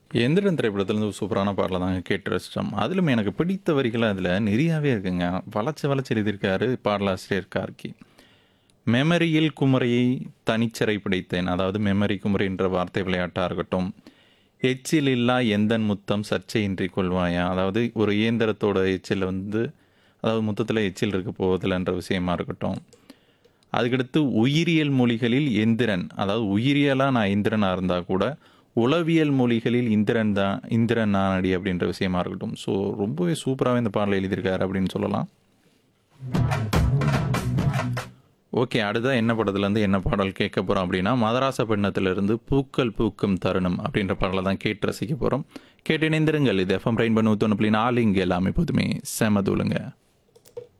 எந்திரன் திரைப்படத்துலேருந்து ஒரு சூப்பரான பாடலை தாங்க கேட்டு ரசித்தோம் அதிலும் எனக்கு பிடித்த வரிகள் அதில் நிறையாவே இருக்குங்க வளைச்சு வளைச்சு எழுதியிருக்காரு பாடலாசிரியர் கார்கி மெமரியில் குமரியை தனிச்சிறை பிடித்தேன் அதாவது மெமரி குமரின்ற வார்த்தை விளையாட்டாக இருக்கட்டும் எச்சில் இல்லா எந்தன் முத்தம் சர்ச்சையின்றி கொள்வாயா அதாவது ஒரு இயந்திரத்தோட எச்சில் வந்து அதாவது முத்தத்தில் எச்சில் இருக்க போவதில்லைன்ற விஷயமா இருக்கட்டும் அதுக்கடுத்து உயிரியல் மொழிகளில் எந்திரன் அதாவது உயிரியலாக நான் இந்திரனாக இருந்தால் கூட உளவியல் மொழிகளில் இந்திரன் தான் இந்திரன் நானடி அப்படின்ற விஷயமா இருக்கட்டும் ஸோ ரொம்பவே சூப்பராகவே இந்த பாடலை எழுதியிருக்காரு அப்படின்னு சொல்லலாம் ஓகே அடுத்தா என்ன படத்துலேருந்து என்ன பாடல் கேட்க போகிறோம் அப்படின்னா மதராச பெண்ணத்திலிருந்து பூக்கள் பூக்கும் தருணம் அப்படின்ற பாடலை தான் கேட்டு ரசிக்க போகிறோம் கேட்டு இணைந்திருங்கள் இது எஃப்எம் ரெயின் பண்ண ஊத்தொன்று நாலு இங்கே எல்லாமே எப்போதுமே செமதூளுங்க